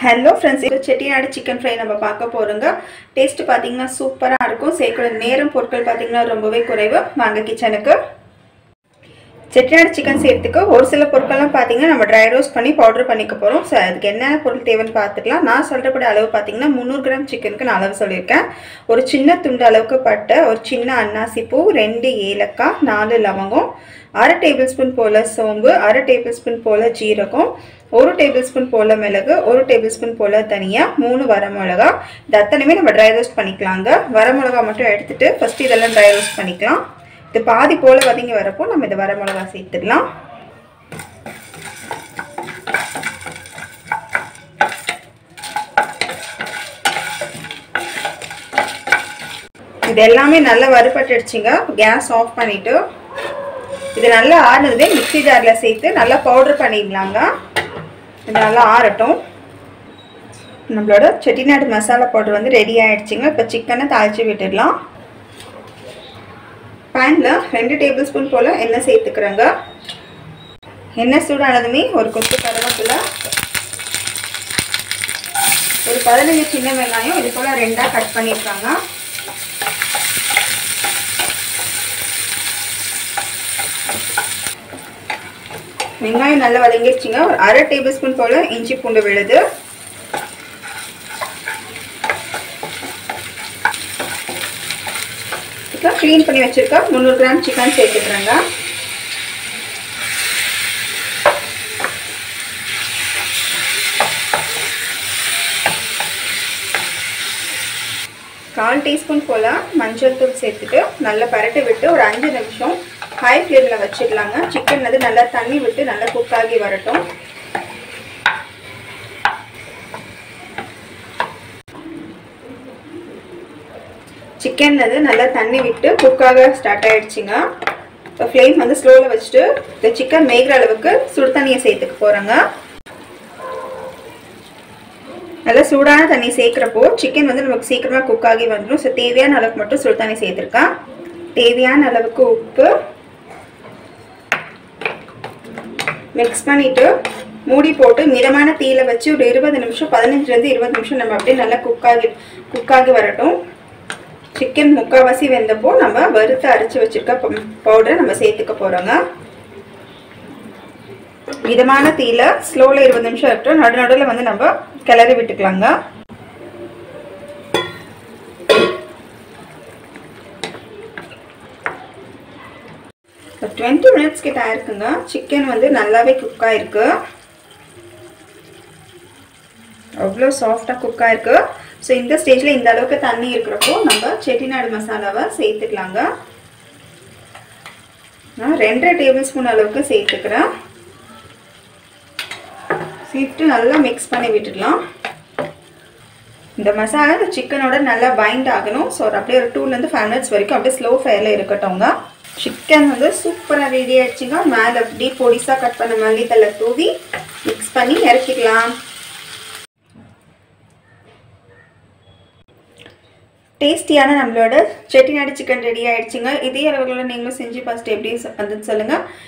hello friends இது Chettinad chicken fry நம்ம பார்க்க போகிறோங்க டேஸ்ட் பார்த்தீங்கன்னா சூப்பராக இருக்கும் சேர்க்கிற நேரம் பொருட்கள் பார்த்தீங்கன்னா ரொம்பவே குறைவு வாங்க கிச்சனுக்கு செட்டிநாடு சிக்கன் செய்யறதுக்கு ஒரு சில பொருட்கள்லாம் பார்த்தீங்கன்னா நம்ம ட்ரை ரோஸ்ட் பண்ணி பவுடர் பண்ணிக்க போகிறோம் ஸோ அதுக்கு என்னென்ன பொருள் தேவைன்னு பார்த்துக்கலாம் நான் சொல்கிறபடி அளவு பார்த்தீங்கன்னா முந்நூறு கிராம் சிக்கனுக்கு நான் அளவு சொல்லியிருக்கேன் ஒரு சின்ன துண்டு அளவுக்கு பட்டை ஒரு சின்ன அன்னாசி பூ ரெண்டு ஏலக்காய் நாலு லவங்கம் அரை டேபிள் ஸ்பூன் போல் சோம்பு அரை டேபிள் ஸ்பூன் போல் ஜீரகம் ஒரு டேபிள் ஸ்பூன் போல் மிளகு ஒரு டேபிள் ஸ்பூன் போல் தனியாக மூணு வரமிளகா இது அத்தனையுமே நம்ம ட்ரை ரோஸ்ட் பண்ணிக்கலாங்க வரமிளகா மட்டும் எடுத்துகிட்டு ஃபஸ்ட்டு இதெல்லாம் ட்ரை ரோஸ்ட் பண்ணிக்கலாம் இது பாதி போல் வதங்கி வரப்போ நம்ம இந்த வரமிளகா சேர்த்துடலாம் இது எல்லாமே நல்லா வறுபட்டுடுச்சுங்க கேஸ் ஆஃப் பண்ணிவிட்டு இது நல்லா ஆறுனது மிக்சி ஜாரில் சேர்த்து நல்லா பவுடர் பண்ணிடலாங்க இது நல்லா ஆறட்டும் நம்மளோட செட்டிநாடு மசாலா பவுடர் வந்து ரெடி ஆகிடுச்சிங்க இப்போ சிக்கனை தாளித்து விட்டுடலாம் பேனில் ரெண்டு டேபிள் ஸ்பூன் போல் எண்ணெய் சேர்த்துக்கிறேங்க எண்ணெய் சூடானதுமே ஒரு கொத்து கருவேப்பிலை ஒரு பதினஞ்சு சின்ன வெங்காயம் இது போல் ரெண்டாக கட் பண்ணியிருக்காங்க வெங்காயம் நல்லா வதங்கிடுச்சுங்க ஒரு அரை டேபிள் ஸ்பூன் போல் இஞ்சி பூண்டு விழுது இப்போ க்ளீன் பண்ணி வச்சுருக்க முந்நூறு கிராம் சிக்கன் சேர்த்துக்கிறேங்க கால் டீஸ்பூன் போல் மஞ்சள் தூள் சேர்த்துட்டு நல்லா பரட்டி விட்டு ஒரு அஞ்சு நிமிஷம் ஹை ஃப்ளேமில் வச்சிடலாங்க சிக்கன் வந்து நல்லா தண்ணி விட்டு நல்லா குக் ஆகி வரட்டும் சிக்கன் வந்து நல்லா தண்ணி விட்டு குக்காக ஸ்டார்ட் ஆகிடுச்சிங்க இப்போ ஃப்ளேம் வந்து ஸ்லோவில் வச்சுட்டு இந்த சிக்கன் மேய்கிற அளவுக்கு சுடு தண்ணியை சேர்த்துக்க போகிறேங்க நல்லா சூடான தண்ணி சேர்க்குறப்போ சிக்கன் வந்து நமக்கு சீக்கிரமாக குக் ஆகி வந்துடும் ஸோ தேவையான அளவுக்கு மட்டும் சுடு தண்ணி சேர்த்துருக்கேன் தேவையான அளவுக்கு உப்பு மிக்ஸ் பண்ணிவிட்டு மூடி போட்டு மிதமான தீயில வச்சு ஒரு இருபது நிமிஷம் பதினஞ்சுலேருந்து இருபது நிமிஷம் நம்ம அப்படியே நல்லா குக் ஆகி குக் ஆகி வரட்டும் சிக்கன் முக்கால்வாசி வெந்தப்போ நம்ம வறுத்து அரைச்சி வச்சுருக்க பவுடரை நம்ம சேர்த்துக்க போகிறோங்க மிதமான தீயில ஸ்லோவில் இருபது நிமிஷம் இருக்கட்டும் நடு நடுவில் வந்து நம்ம கிளறி விட்டுக்கலாங்க டுவெண்ட்டி மினிட்ஸ் கிட்ட ஆயிருக்குங்க சிக்கன் வந்து நல்லாவே குக் ஆயிருக்கு அவ்வளோ சாஃப்டாக குக் ஆயிருக்கு ஸோ இந்த ஸ்டேஜில் இந்த அளவுக்கு தண்ணி இருக்கிறப்போ நம்ம செட்டிநாடு மசாலாவை சேர்த்துக்கலாங்க நான் ரெண்டரை டேபிள் ஸ்பூன் அளவுக்கு சேர்த்துக்கிறேன் சேர்த்து நல்லா மிக்ஸ் பண்ணி விட்டுடலாம் இந்த மசாலா இந்த சிக்கனோட நல்லா பைண்ட் ஆகணும் ஸோ அப்படியே ஒரு டூலேருந்து ஃபைவ் மினிட்ஸ் வரைக்கும் அப்படியே ஸ்லோ ஃபயரில் இருக்கட்டும்ங்க சிக்கன் வந்து சூப்பராக ரெடி ஆயிடுச்சுங்க மேலே அப்படியே பொடிசாக கட் பண்ண மல்லித்தலை தூவி மிக்ஸ் பண்ணி இறக்கிக்கலாம் டேஸ்டியான நம்மளோட செட்டிநாடு சிக்கன் ரெடி ஆயிடுச்சுங்க இதே அளவுகளில் நீங்களும் செஞ்சு ஃபஸ்ட்டு எப்படி வந்துன்னு சொல்லுங்கள்